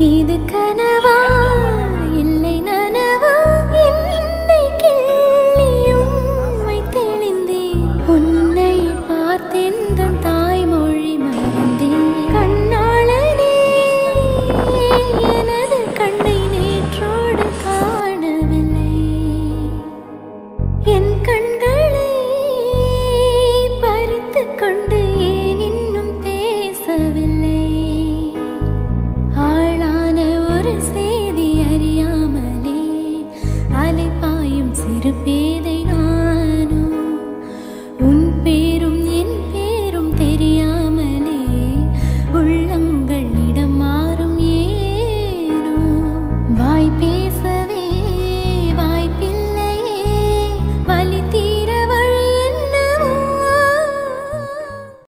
இது கனவா இல்லை நனவா என்னை கிள்ளியும் உம்மை தெளிந்தேன் உன்னை பார்த்தெந்த தாய்மொழி மறந்தேன் கண்ணாளனே எனது கண்ணை நேற்றோடு காணவில்லை என் கண்களை பறித்துக் கொண்டு ஏன் இன்னும் பேசவில்லை ஆளான ஒரு செய்தி அறியாமலே அலைப்பாயும் சிறு பேர்